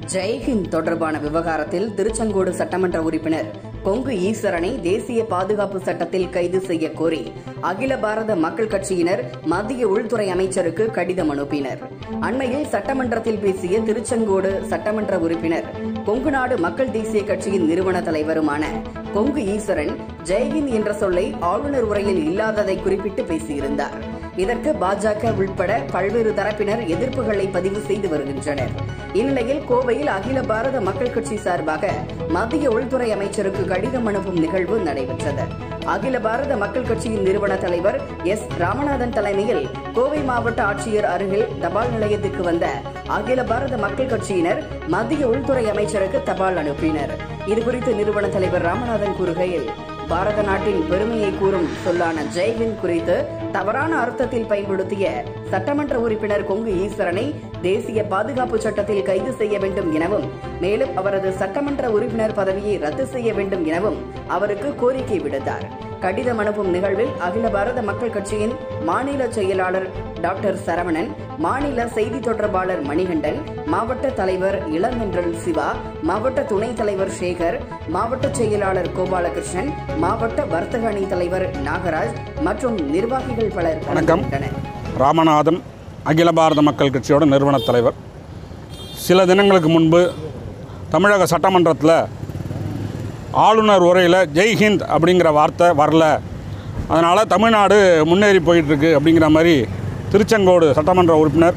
ஜெய்ஹிந்த் தொடர்பான விவகாரத்தில் திருச்செங்கோடு சட்டமன்ற உறுப்பினர் கொங்கு ஈஸ்வரனை தேசிய பாதுகாப்பு சட்டத்தில் கைது செய்ய கோரி அகில பாரத மக்கள் கட்சியினர் மத்திய உள்துறை அமைச்சருக்கு கடிதம் அனுப்பினர் அண்மையில் சட்டமன்றத்தில் பேசிய திருச்செங்கோடு சட்டமன்ற உறுப்பினர் கொங்கு நாடு மக்கள் தேசிய கட்சியின் நிறுவன தலைவருமான கொங்கு ஈஸ்வரன் ஜெய்ஹிந்த் என்ற சொல்லை ஆளுநர் உரையில் இல்லாததை குறிப்பிட்டு பேசியிருந்தார் இதற்கு பாஜக உள்பட பல்வேறு தரப்பினர் எதிர்ப்புகளை பதிவு செய்து வருகின்றனர் இந்நிலையில் கோவையில் அகில பாரத மக்கள் கட்சி சார்பாக மத்திய உள்துறை அமைச்சருக்கு கடிதம் அனுப்பும் நிகழ்வு நடைபெற்றது அகில பாரத மக்கள் கட்சியின் நிறுவன தலைவர் எஸ் ராமநாதன் தலைமையில் கோவை மாவட்ட ஆட்சியர் அருகில் தபால் நிலையத்துக்கு வந்த அகில பாரத மக்கள் கட்சியினர் மத்திய உள்துறை அமைச்சருக்கு தபால் அனுப்பினர் இதுகுறித்து நிறுவன தலைவர் ராமநாதன் கூறுகையில் பாரத நாட்டின் பெருமையை கூறும் சொல்லான ஜெய்ஹிந்த் குறித்து தவறான அர்த்தத்தில் பயன்படுத்திய சட்டமன்ற உறுப்பினர் கொங்கு ஈஸ்வரனை தேசிய பாதுகாப்பு சட்டத்தில் கைது செய்ய வேண்டும் எனவும் மேலும் அவரது சட்டமன்ற உறுப்பினர் பதவியை ரத்து செய்ய வேண்டும் எனவும் அவருக்கு கோரிக்கை விடுத்தார் கடிதம் அனுப்பும் நிகழ்வில் அகில பாரத மக்கள் கட்சியின் மாநில செயலாளர் டாக்டர் சரவணன் மாநில செய்தி தொடர்பாளர் மணிகண்டன் மாவட்ட தலைவர் இளமென்றல் சிவா மாவட்ட துணைத் தலைவர் சேகர் மாவட்ட செயலாளர் கோபாலகிருஷ்ணன் மாவட்ட வர்த்தக அணி தலைவர் நாகராஜ் மற்றும் நிர்வாகிகள் பலர் கலந்து வணக்கம். கொண்டனர் ராமநாதன் அகில பாரத மக்கள் கட்சியோட நிறுவனத் தலைவர் சில தினங்களுக்கு முன்பு தமிழக சட்டமன்றத்தில் ஆளுநர் உரையில் ஜெய்ஹிந்த் அப்படிங்கிற வார்த்தை வரல அதனால் தமிழ்நாடு முன்னேறி போயிட்டுருக்கு அப்படிங்கிற மாதிரி திருச்செங்கோடு சட்டமன்ற உறுப்பினர்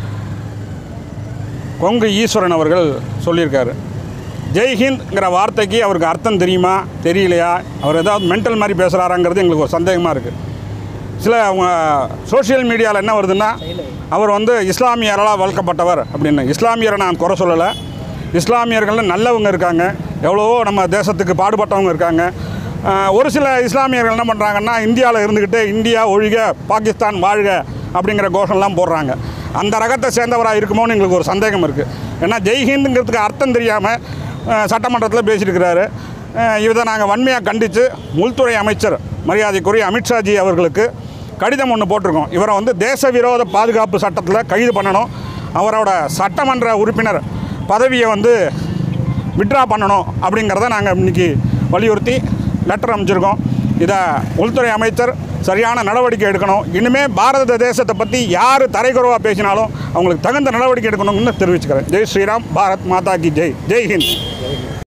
கொங்கு ஈஸ்வரன் அவர்கள் சொல்லியிருக்காரு ஜெய்ஹிந்த்ங்கிற வார்த்தைக்கு அவருக்கு அர்த்தம் தெரியுமா தெரியலையா அவர் ஏதாவது மென்டல் மாதிரி பேசுகிறாராங்கிறது எங்களுக்கு ஒரு சந்தேகமாக இருக்குது சில அவங்க சோஷியல் மீடியாவில் என்ன வருதுன்னா அவர் வந்து இஸ்லாமியரால் வளர்க்கப்பட்டவர் அப்படின்னு இஸ்லாமியரை நான் குறை சொல்லலை இஸ்லாமியர்கள் நல்லவங்க இருக்காங்க எவ்வளவோ நம்ம தேசத்துக்கு பாடுபட்டவங்க இருக்காங்க ஆஹ், ஒரு சில இஸ்லாமியர்கள் என்ன பண்ணுறாங்கன்னா இந்தியாவில் இருந்துக்கிட்டு இந்தியா ஒழிக பாகிஸ்தான் வாழ்க அப்படிங்கிற கோஷம்லாம் போடுறாங்க அந்த ரகத்தை சேர்ந்தவராக இருக்குமோன்னு எங்களுக்கு ஒரு சந்தேகம் இருக்குது ஏன்னா ஜெய்ஹிந்துங்கிறதுக்கு அர்த்தம் தெரியாமல் சட்டமன்றத்தில் பேசியிருக்கிறாரு அஹ் இதை நாங்கள் வன்மையாக கண்டித்து உள்துறை அமைச்சர் மரியாதைக்குரிய அமித்ஷாஜி அவர்களுக்கு கடிதம் ஒன்று போட்டிருக்கோம் இவரை வந்து தேச விரோத பாதுகாப்பு சட்டத்தில் கைது பண்ணணும் அவரோட சட்டமன்ற உறுப்பினர் பதவியை வந்து விட்ரா பண்ணணும் அப்படிங்கிறத நாங்கள் இன்றைக்கி வலியுறுத்தி லெட்டர் அமைச்சிருக்கோம் இதை உள்துறை அமைச்சர் சரியான நடவடிக்கை எடுக்கணும் இனிமேல் பாரத தேசத்தை பற்றி யார் தரைக்குறவாக பேசினாலும் அவங்களுக்கு தகுந்த நடவடிக்கை எடுக்கணும்னு தெரிவிச்சுக்கிறேன் ஜெய் ஸ்ரீராம் பாரத் மாதா கி ஜெய் ஜெய் ஹிந்த்